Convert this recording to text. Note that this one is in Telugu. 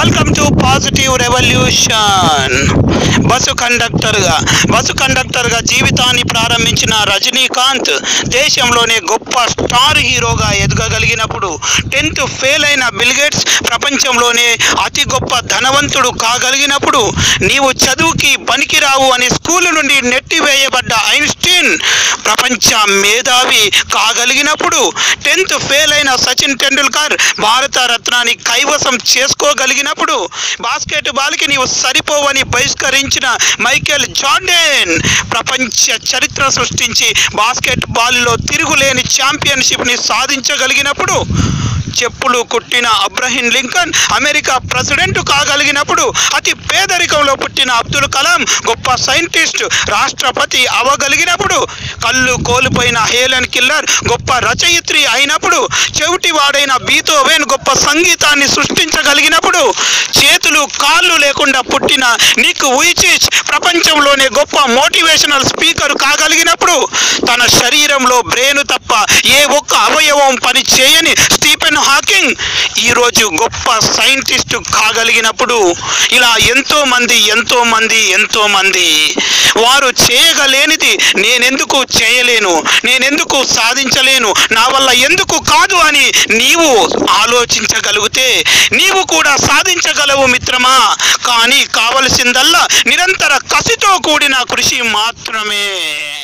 welcome to positive revolution bus కండక్టర్గా బస్సు కండక్టర్గా జీవితాన్ని ప్రారంభించిన రజనీకాంత్ దేశంలోనే గొప్ప స్టార్ హీరోగా ఎదగగలిగినప్పుడు టెన్త్ ఫెయిల్ అయిన బిల్గేట్స్ ప్రపంచంలోనే అతి గొప్ప ధనవంతుడు కాగలిగినప్పుడు నీవు చదువుకి పనికిరావు అని స్కూల్ నుండి నెట్టివేయబడ్డ ఐన్స్టీన్ ప్రపంచ మేధావి కాగలిగినప్పుడు టెన్త్ ఫెయిల్ అయిన సచిన్ టెండూల్కర్ భారత రత్నాన్ని కైవసం చేసుకోగలిగినప్పుడు బాస్కెట్ బాల్కి నీవు సరిపోవని బహిష్కరించిన మైకేల్ జార్డెన్ ప్రపంచ చరిత్ర సృష్టించి బాస్కెట్ బాల్లో తిరుగులేని ఛాంపియన్షిప్ని సాధించగలిగినప్పుడు చెప్పులు కుట్టిన అబ్రహీం లింకన్ అమెరికా ప్రెసిడెంట్ కాగలిగినప్పుడు అతి పేదరికంలో పుట్టిన అబ్దుల్ కలాం గొప్ప సైంటిస్ట్ రాష్ట్రపతి అవగలిగినప్పుడు కళ్ళు కోల్పోయిన హేలన్ కిల్లర్ గొప్ప రచయిత్రి అయినప్పుడు చెవిటి వాడైన బీతోవెన్ గొప్ప సంగీతాన్ని సృష్టించగలిగినప్పుడు చేతులు కాళ్ళు లేకుండా పుట్టిన నీకు ఉయిచిచ్ ప్రపంచంలోనే గొప్ప మోటివేషనల్ స్పీకర్ కాగలిగినప్పుడు తన శరీరంలో బ్రెయిన్ తప్ప ఏ ఒక్క అవయవం పని చేయని స్టీఫెన్ హాకింగ్ ఈరోజు గొప్ప సైంటిస్ట్ కాగలిగినప్పుడు ఇలా ఎంతో మంది ఎంతో మంది ఎంతో మంది వారు చేయగలేనిది నేనెందుకు చేయలేను నేనెందుకు సాధించలేను నా వల్ల ఎందుకు కాదు అని నీవు ఆలోచించగలిగితే నీవు కూడా సాధించగలవు మిత్రమా కానీ కావలసిందల్లా నిరంతర కసితో కూడిన కృషి మాత్రమే